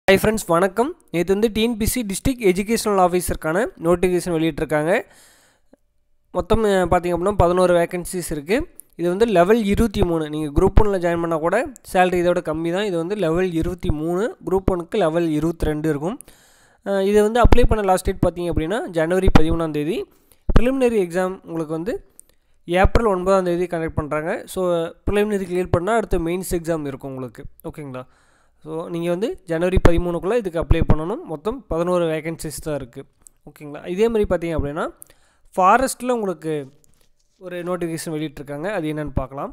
hi friends வணக்கம் நேற்று வந்து டிஎன்பிசி டிஸ்ட்ரிக்ட் எஜுகேஷனல் ஆஃபீஸருக்கான நோட்டிஃபிகேஷன் வெளியிட்டிருக்காங்க மொத்தம் அஹ், பார்த்தீங்க அப்படின்னா பதினோரு வேகன்சிஸ் இருக்குது இது வந்து லெவல் இருபத்தி மூணு நீங்கள் குரூப் ஒன்னில் ஜாயின் பண்ணால் கூட சேலரி இதோட கம்மி தான் இது வந்து லெவல் இருபத்தி மூணு குரூப் ஒனுக்கு லெவல் இருபத்தி ரெண்டு இருக்கும் அஹ், இது வந்து அப்ளை பண்ண லாஸ்ட் டேட் பார்த்தீங்க அப்படின்னா ஜனவரி பதிமூணாம் தேதி ப்ரிலிமினரி எக்ஸாம் உங்களுக்கு வந்து ஏப்ரல் ஒன்பதாம் தேதி கண்டக்ட் பண்ணுறாங்க ஸோ ப்ரிலிமினரி கிளியர் பண்ணால் அடுத்து மெயின்ஸ் எக்ஸாம் இருக்கும் உங்களுக்கு ஓகேங்களா ஸோ நீங்கள் வந்து ஜனவரி பதிமூணுக்குள்ளே இதுக்கு அப்ளை பண்ணணும் மொத்தம் பதினோரு வேகன்சிஸ் தான் இருக்குது ஓகேங்களா இதே மாதிரி பார்த்தீங்க அப்படின்னா ஃபாரஸ்ட்டில் உங்களுக்கு ஒரு நோட்டிஃபிகேஷன் வெளியிட்டிருக்காங்க அது என்னென்னு பார்க்கலாம்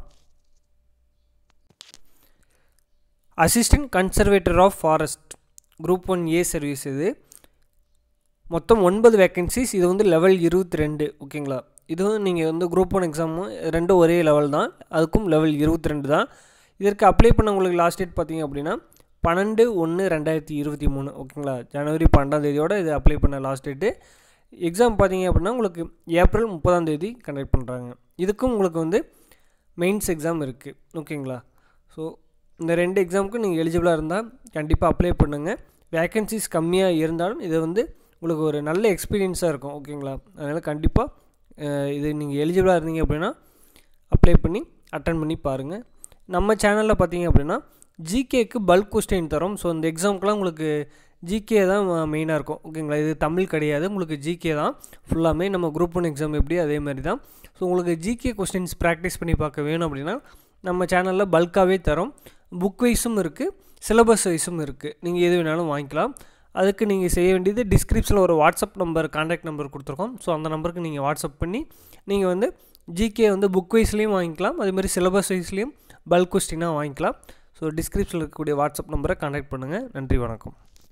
assistant conservator of forest group one A service இது மொத்தம் ஒன்பது வேக்கன்சிஸ் இது வந்து லெவல் இருபத்தி ரெண்டு ஓகேங்களா இதுவும் நீங்கள் வந்து குரூப் ஒன் எக்ஸாமும் ரெண்டும் ஒரே லெவல் தான் அதுக்கும் லெவல் இருபத்தி ரெண்டு தான் இதற்கு அப்ளை பண்ண உங்களுக்கு லாஸ்ட் டேட் பார்த்தீங்க அப்படின்னா பன்னெண்டு ஒன்று ரெண்டாயிரத்தி இருபத்தி மூணு ஓகேங்களா ஜனவரி பன்னெண்டாம் தேதியோட இது அப்ளை பண்ண லாஸ்ட் டேட்டு எக்ஸாம் பார்த்தீங்க அப்படின்னா உங்களுக்கு ஏப்ரல் முப்பதாம் தேதி கண்டக்ட் பண்ணுறாங்க இதுக்கும் உங்களுக்கு வந்து மெயின்ஸ் எக்ஸாம் இருக்குது ஓகேங்களா ஸோ இந்த ரெண்டு எக்ஸாமுக்கும் நீங்கள் எலிஜிபிளாக இருந்தால் கண்டிப்பாக அப்ளை பண்ணுங்கள் வேக்கன்சிஸ் கம்மியாக இருந்தாலும் இது வந்து உங்களுக்கு ஒரு நல்ல எக்ஸ்பீரியன்ஸாக இருக்கும் ஓகேங்களா அதனால் கண்டிப்பாக இது நீங்கள் எலிஜிபிளாக இருந்தீங்க அப்படின்னா அப்ளை பண்ணி அட்டன் பண்ணி பாருங்கள் நம்ம சேனலில் பார்த்தீங்க அப்படின்னா ஜிகேக்கு பல்க் கொஸ்டின் தரோம் ஸோ இந்த எக்ஸாமுக்குலாம் உங்களுக்கு ஜிகே தான் மெயினாக இருக்கும் ஓகேங்களா இது தமிழ் கிடையாது உங்களுக்கு ஜிகே தான் ஃபுல்லாமே நம்ம குரூப் ஒன் எக்ஸாம் எப்படி அதே மாதிரி தான் ஸோ உங்களுக்கு ஜிகே கொஸ்டின்ஸ் ப்ராக்டிஸ் பண்ணி பார்க்க வேணும் அப்படின்னா நம்ம சேனலில் பல்காகவே தரோம் புக் வைஸும் இருக்குது சிலபஸ் வைஸும் இருக்குது நீங்கள் எது வேணாலும் வாங்கிக்கலாம் அதுக்கு நீங்கள் செய்ய வேண்டியது டிஸ்கிரிப்ஷனில் ஒரு வாட்ஸ்அப் நம்பர் காண்டாக்ட் நம்பர் கொடுத்துருக்கோம் ஸோ அந்த நம்பருக்கு நீங்கள் வாட்ஸ்அப் பண்ணி நீங்கள் வந்து ஜிகே வந்து புக் வைஸ்லேயும் வாங்கிக்கலாம் அதேமாதிரி சிலபஸ் வைஸ்லேயும் பல்க் கொஸ்டினாக வாங்கிக்கலாம் ஸோ டிஸ்கிரிப்ஷனில் இருக்கக்கூடிய வாட்ஸ்அப் நம்பரை காண்டாக்ட் பண்ணுங்கள் நன்றி வணக்கம்